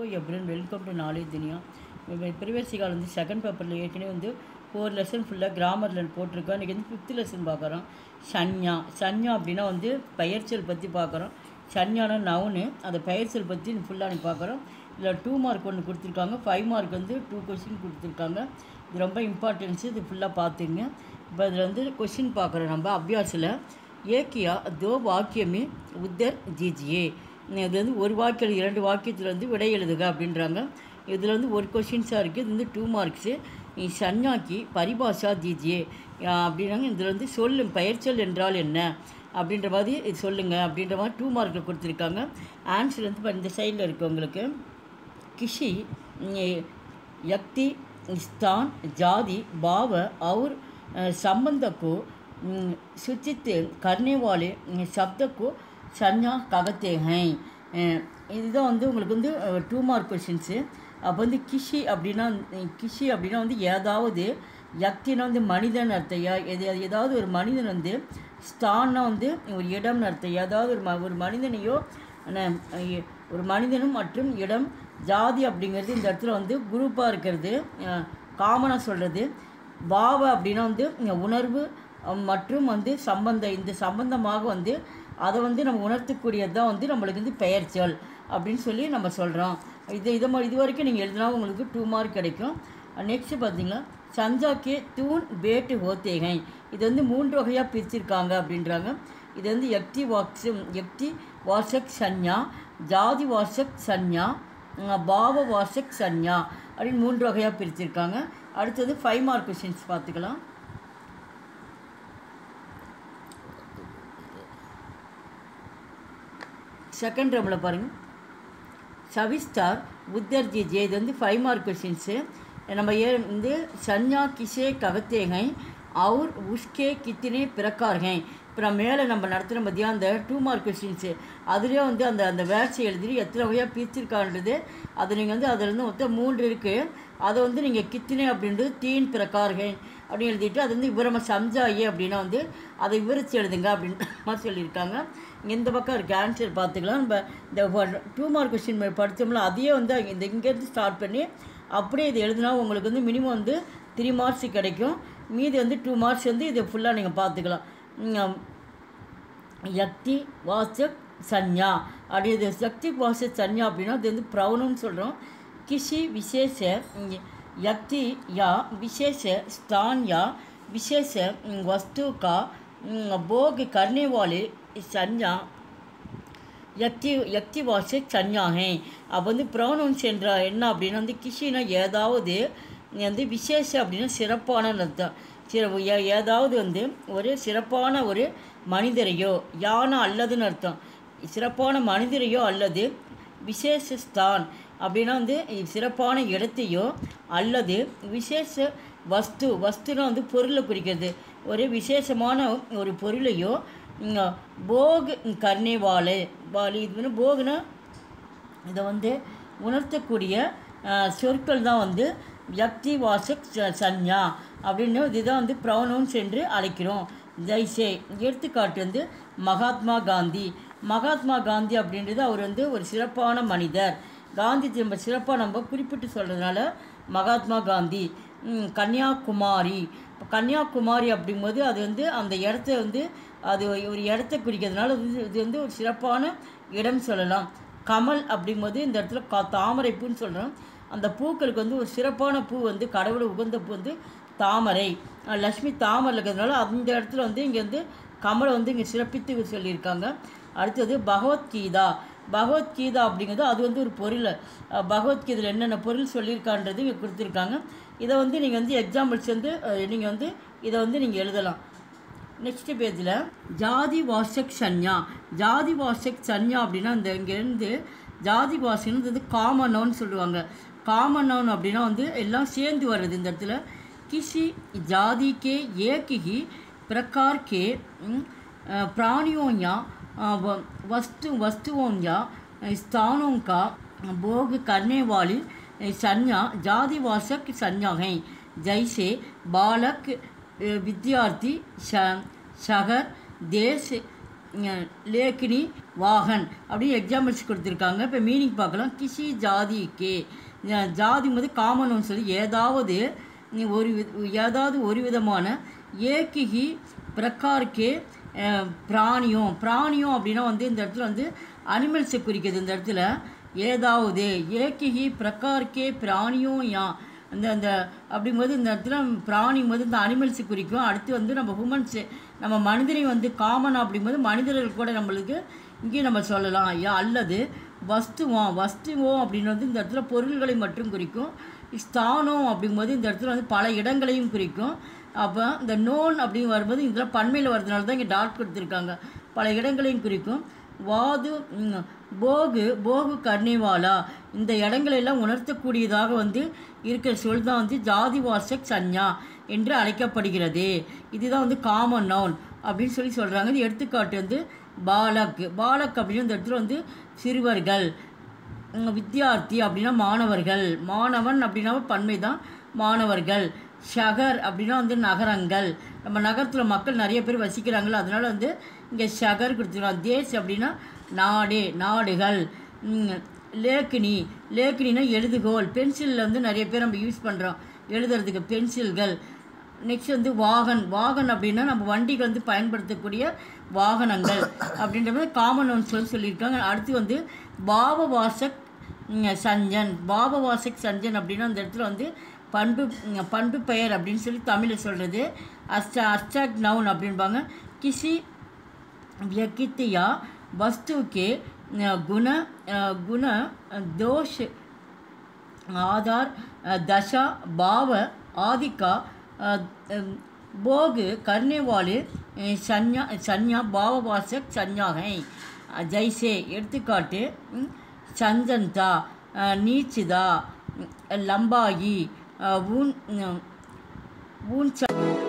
எப்ரின் welcome to knowledge Duniya previous கால் வந்து second பேப்பரில் ஏற்கனவே வந்து ஃபோர் லெசன் ஃபுல்லாக கிராமரில் போட்டிருக்கோம் இன்றைக்கி வந்து ஃபிஃப்த் லெசன் பார்க்குறோம் சன்யா சன்யா அப்படின்னா வந்து பெயர்ச்சல் பற்றி பார்க்குறோம் சன்யான நவுனு அந்த பெயர்ச்சல் பற்றி ஃபுல்லாக நீ பார்க்குறோம் இதில் டூ மார்க் ஒன்று கொடுத்துருக்காங்க ஃபைவ் மார்க் வந்து டூ கொஸ்டின் கொடுத்துருக்காங்க இது ரொம்ப இம்பார்ட்டன்ஸு இது ஃபுல்லாக பார்த்துங்க இப்போ இதில் வந்து கொஸ்டின் பார்க்குறோம் நம்ம அபியாசில் ஏக்கியா தோ வாக்கியமே உத்தர் ஜிஜியே இது வந்து ஒரு வாக்கியம் இரண்டு வாக்கியத்தில் வந்து விடை எழுதுக அப்படின்றாங்க இதில் வந்து ஒரு கொஷின்ஸாக இருக்குது இது வந்து டூ மார்க்ஸு சன்யாக்கி பரிபாஷா ஜிஜியே அப்படின்னாங்க இதில் வந்து சொல்லு பெயர்ச்சொல் என்றால் என்ன அப்படின்ற மாதிரி இது சொல்லுங்கள் அப்படின்ற மாதிரி டூ மார்க்கில் கொடுத்துருக்காங்க ஆன்சர் வந்து இப்போ இந்த சைடில் இருக்குது உங்களுக்கு கிஷி யக்தி ஸ்தான் ஜாதி பாவ और संबंध को सूचित करने वाले शब्द को संज्ञा कहते हैं இதுதான் வந்து உங்களுக்கு வந்து டூ மார்க் கொஷின்ஸு அப்போ வந்து கிஷி அப்படின்னா கிஷி அப்படின்னா வந்து ஏதாவது யக்தினா வந்து மனிதன் அர்த்தம் எது ஏதாவது ஒரு மனிதன் வந்து ஸ்தான்னா வந்து ஒரு இடம்னு அர்த்தம் ஏதாவது ஒரு ம ஒரு மனிதனையோ ஒரு மனிதனும் மற்றும் இடம் ஜாதி அப்படிங்கிறது இந்த இடத்துல வந்து குரூப்பாக இருக்கிறது காமனாக சொல்கிறது பாவ அப்படின்னா வந்து உணர்வு மற்றும் வந்து சம்பந்தம் இந்த சம்பந்தமாக வந்து அதை வந்து நம்ம உணர்த்தக்கூடியது தான் வந்து நம்மளுக்கு வந்து பெயர்ச்சொல் அப்படின்னு சொல்லி நம்ம சொல்கிறோம் இது இதை இது வரைக்கும் நீங்கள் எழுதினா உங்களுக்கு டூ மார்க் கிடைக்கும் நெக்ஸ்ட்டு பார்த்தீங்கன்னா சஞ்சாக்கே தூண் பேட்டு ஹோத்தேகை இது வந்து மூன்று வகையாக பிரிச்சிருக்காங்க அப்படின்றாங்க இது வந்து எக்தி வாக்ஸு எக்தி வாசக் சன்யா ஜாதி வாசக் சன்யா பாவ வாசக் சன்யா அப்படின்னு மூன்று வகையாக பிரிச்சிருக்காங்க அடுத்தது ஃபைவ் மார்க் கொஷின்ஸ் பார்த்துக்கலாம் செகண்ட் ரூமில் பாருங்கள் சவிஸ்தார் உத்தர்ஜி ஜே இது வந்து ஃபைவ் மார்க் கொஷின்ஸு நம்ம ஏ வந்து சன்யா கிஷே ககத்தேகை அவர் உஷ்கே கித்தினே பிறக்கார்கை இப்போ நம்ம மேலே நம்ம நடத்துகிற மதியம் அந்த டூ மார்க் கொஸ்டின்ஸு அதுலேயே வந்து அந்த அந்த வேர்ட்ஸை எழுதி எத்தனை வகையாக பிரிச்சிருக்கான்றது அது நீங்கள் வந்து அதில் வந்து மொத்தம் மூன்று இருக்குது அதை வந்து நீங்கள் கித்தினே அப்படின்றது தீன் பிறக்கார்கள் அப்படின்னு எழுதிட்டு அது வந்து விவரமாக சம்ஜாயி அப்படின்னா வந்து அதை விவரித்து எழுதுங்க அப்படின்ற மாதிரி சொல்லியிருக்காங்க இந்த பக்கம் இருக்க ஆன்சர் பார்த்துக்கலாம் நம்ம இந்த டூ மார்க் கொஸ்டின் படித்தோம்ல அதையே வந்து இந்த இங்கேருந்து ஸ்டார்ட் பண்ணி அப்படியே இது எழுதினா உங்களுக்கு வந்து மினிமம் வந்து த்ரீ மார்க்ஸ் கிடைக்கும் மீதி வந்து டூ மார்க்ஸ் வந்து இதை ஃபுல்லாக நீங்கள் பார்த்துக்கலாம் யக்தி வாசக் சன்யா அப்படி இது சக்தி வாசக் சன்யா அப்படின்னா இது வந்து ப்ரௌனுன்னு சொல்கிறோம் கிசி விசேஷ யக்தி யா விசேஷ ஸ்தான் யா விசேஷ वस्तु का भोग करने वाले संज्ञा யக்தி யக்தி வாசக் சன்யா ஹே அப்போ வந்து ப்ரௌனவுன்ஸ் என்ற என்ன அப்படின்னா வந்து கிஷினா ஏதாவது வந்து விசேஷ அப்படின்னா சிறப்பான அர்த்தம் சிற ஏதாவது வந்து ஒரு சிறப்பான ஒரு மனிதரையோ யானை அல்லதுன்னு அர்த்தம் சிறப்பான மனிதரையோ அல்லது விசேஷஸ்தான் அப்படின்னா வந்து சிறப்பான இடத்தையோ அல்லது விசேஷ வஸ்து வஸ்துனா வந்து பொருளை குறிக்கிறது ஒரு விசேஷமான ஒரு பொருளையோ போக் கர்ணே வாழை வாலி இது வந்து போகுனா இதை வந்து உணர்த்தக்கூடிய சொற்கள் தான் வந்து யக்தி வாசக் சன்யா அப்படின்னு இதுதான் வந்து ப்ரௌனவுன்ஸ் என்று அழைக்கிறோம் ஜெய்சே எடுத்துக்காட்டு வந்து மகாத்மா காந்தி மகாத்மா காந்தி அப்படின்றது அவர் வந்து ஒரு சிறப்பான மனிதர் காந்தி நம்ம சிறப்பாக நம்ம குறிப்பிட்டு சொல்கிறதுனால மகாத்மா காந்தி கன்னியாகுமாரி கன்னியாகுமாரி அப்படிங்கும்போது அது வந்து அந்த இடத்த வந்து அது ஒரு இடத்த குறிக்கிறதுனால இது வந்து ஒரு சிறப்பான இடம் சொல்லலாம் கமல் அப்படிங்கும்போது இந்த இடத்துல கா தாமரை பூன்னு சொல்கிறோம் அந்த பூக்களுக்கு வந்து ஒரு சிறப்பான பூ வந்து கடவுளை உகந்த பூ வந்து தாமரை லக்ஷ்மி தாமரை இருக்கிறதுனால அந்த இடத்துல வந்து இங்கே வந்து கமலை வந்து இங்கே சிறப்பித்து சொல்லியிருக்காங்க அடுத்தது பகவத்கீதா பகவத்கீதா அப்படிங்கிறது அது வந்து ஒரு பொருள் பகவத்கீதையில் என்னென்ன பொருள் சொல்லியிருக்கான்றது இங்கே கொடுத்துருக்காங்க இதை வந்து நீங்கள் வந்து எக்ஸாம்பிள்ஸ் வந்து நீங்கள் வந்து இதை வந்து நீங்கள் எழுதலாம் நெக்ஸ்ட் பேஜில் ஜாதி வாசக் சன்யா ஜாதி வாசக் சன்யா அப்படின்னா இந்த இங்கேருந்து ஜாதி வாசன்னு வந்து காமன் நவுன் சொல்லுவாங்க காமன் நவுன் அப்படின்னா வந்து எல்லாம் சேர்ந்து வர்றது இந்த இடத்துல किसी जाति के एक ही प्रकार के प्राणियों या वस्तु वस्तुओं या स्थानों का भोग करने वाली संज्ञा जातिवाचक संज्ञा हैं जैसे बालक विद्यार्थी शहर देश அஹ், லேக்கினி வாகன் அப்படின்னு எக்ஸாம்பிள்ஸ் கொடுத்துருக்காங்க இப்போ மீனிங் பார்க்கலாம் கிசி ஜாதி கே அஹ், ஜாதி வந்து காமன் சொல்லி ஏதாவது நீ ஒரு வி- ஏதாவது ஒரு விதமான ஏக்கிகி பிரகார்க்கே அஹ், பிராணியம் பிராணியம் அப்படின்னா வந்து இந்த இடத்துல வந்து அனிமல்ஸை குறிக்குது இந்த இடத்துல ஏதாவது ஏக்கிகி பிரகார்க்கே பிராணியும் யா அந்த அந்த அப்படிங்கும்போது இந்த இடத்துல பிராணியும் போது இந்த அனிமல்ஸை குறிக்கும் அடுத்து வந்து நம்ம ஹுமன்ஸு நம்ம மனிதனை வந்து காமன் அப்படிங்கும்போது மனிதர்கள் கூட நம்மளுக்கு இங்கேயும் நம்ம சொல்லலாம் யா அல்லது வஸ்துவம் வஸ்துவம் அப்படின்னு வந்து இந்த இடத்துல பொருள்களை மட்டும் குறிக்கும் ஸ்தானம் அப்படிங்கும்போது இந்த இடத்துல வந்து பல இடங்களையும் குறிக்கும் அப்போ இந்த நோன் அப்படின்னு வரும்போது இதில் பன்மையில் வர்றதுனால தான் இங்கே டாட் கொடுத்துருக்காங்க பல இடங்களையும் குறிக்கும் வாது ம், போகு போகு கர்ணிவாலா இந்த இடங்களெல்லாம் உணர்த்தக்கூடியதாக வந்து இருக்கிற சொல் தான் வந்து ஜாதி வாசக் சஞ்ஞா என்று அழைக்கப்படுகிறது இதுதான் வந்து காமன் நவுன் அப்படின்னு சொல்லி சொல்கிறாங்க இது எடுத்துக்காட்டு வந்து பாலக் பாலக் அப்படின்னு இந்த இடத்துல வந்து சிறுவர்கள் உம், வித்தியார்த்தி அப்படின்னா மாணவர்கள் மாணவன் அப்படின்னா பன்மை தான் மாணவர்கள் ஷகர் அப்படின்னா வந்து நகரங்கள் நம்ம நகரத்தில் மக்கள் நிறைய பேர் வசிக்கிறாங்களோ அதனால வந்து இங்கே ஷகர் கொடுத்துருக்காங்க தேஸ் அப்படின்னா நாடு நாடுகள் உம், லேக்கினி லேக்கினினா எழுதுகோல் பென்சிலில் வந்து நிறைய பேர் நம்ம யூஸ் பண்ணுறோம் எழுதுறதுக்கு பென்சில்கள் நெக்ஸ்ட் வந்து வாகன் வாகன் அப்படின்னா நம்ம வண்டிக்கு வந்து பயன்படுத்தக்கூடிய வாகனங்கள் அப்படின்ற மாதிரி காமன் ஒன் சொல்லி சொல்லியிருக்காங்க அடுத்து வந்து பாவவாசக் ம், சஞ்சன் பாவவாசக் சஞ்சன் அப்படின்னா அந்த இடத்துல வந்து பண்பு ம், பண்பு பெயர் அப்படின்னு சொல்லி தமிழில் சொல்கிறது அஸ்ட அஸ்டாக் நவுன் அப்படின்பாங்க கிசி व्यक्ति या वस्तु के अ, गुण अ, गुण अ, दोष आधार अ, दशा भाव आदि का अ, अ, भोग करने वाले अ, संज्ञा संज्ञा भाववाचक संज्ञा हैं अ, जैसे எடுத்துக்காட்டு ம், சஞ்சந்தா அ, நீச்சிதா ம், லம்பாயி அ, ஊன் ம், ஊன்ச